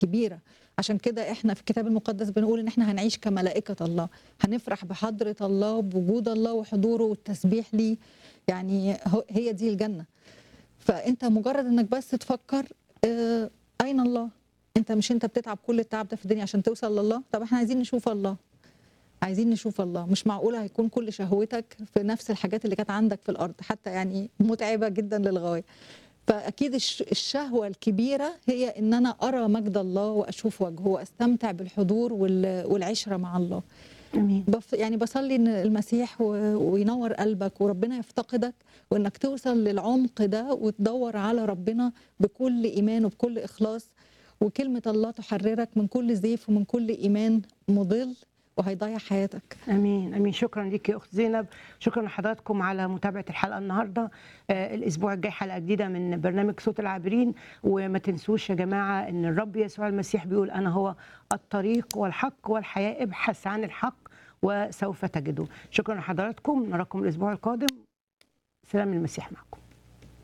كبيره عشان كده احنا في الكتاب المقدس بنقول ان احنا هنعيش كملائكه الله هنفرح بحضره الله بوجود الله وحضوره والتسبيح ليه يعني هو- هي دي الجنه فانت مجرد انك بس تفكر آه، اين الله انت مش انت بتتعب كل التعب ده في الدنيا عشان توصل لله طب احنا عايزين نشوف الله عايزين نشوف الله مش معقوله هيكون كل شهوتك في نفس الحاجات اللي كانت عندك في الارض حتى يعني متعبه جدا للغايه فاكيد الش- الشهوه الكبيره هي ان انا ارى مجد الله واشوف وجهه واستمتع بالحضور وال- والعشره مع الله امين بف يعني بصلي ان المسيح و- وينور قلبك وربنا يفتقدك وانك توصل للعمق ده وتدور على ربنا بكل ايمان وبكل اخلاص وكلمه الله تحررك من كل زيف ومن كل ايمان مضل وهيضيع حياتك امين امين شكرا ليك يا اخت زينب شكرا لحضراتكم على متابعه الحلقه النهارده آه الاسبوع الجاي حلقه جديده من برنامج صوت العابرين وما تنسوش يا جماعه ان الرب يسوع المسيح بيقول انا هو الطريق والحق والحياه ابحث عن الحق وسوف تجده شكرا لحضراتكم نراكم الاسبوع القادم سلام المسيح معكم